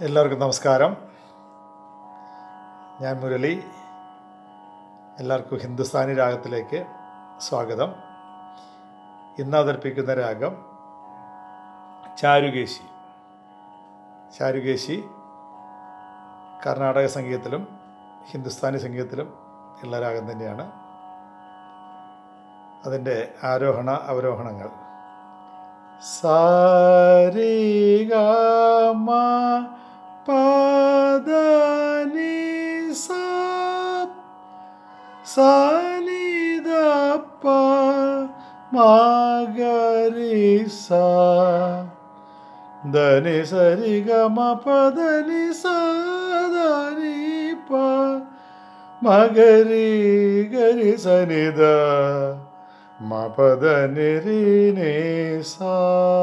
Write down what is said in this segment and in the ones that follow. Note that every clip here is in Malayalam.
എല്ലാവർക്കും നമസ്കാരം ഞാൻ മുരളി എല്ലാവർക്കും ഹിന്ദുസ്ഥാനി രാഗത്തിലേക്ക് സ്വാഗതം ഇന്ന് അവതരിപ്പിക്കുന്ന രാഗം ചാരുകേശി ചാരുകേശി കർണാടക സംഗീതത്തിലും ഹിന്ദുസ്ഥാനി സംഗീതത്തിലും ഉള്ള രാഗം തന്നെയാണ് അതിൻ്റെ ആരോഹണ അവരോഹണങ്ങൾ സാരി ഗമ പദനി സാ സാനിദപ്പ മാഗരി സാ ധനി സരി ഗമ പദനി സാദനി പ മഗരി ഗരി സനിദ മപദ നിരീനേ സാ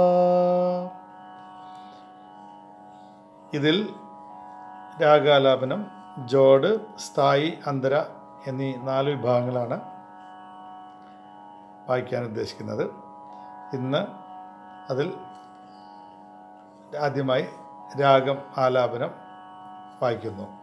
ഇതിൽ രാഗാലാപനം ജോഡ് സ്ഥായി അന്തര എന്നീ നാല് വിഭാഗങ്ങളാണ് വായിക്കാൻ ഉദ്ദേശിക്കുന്നത് ഇന്ന് അതിൽ ആദ്യമായി രാഗം ആലാപനം വായിക്കുന്നു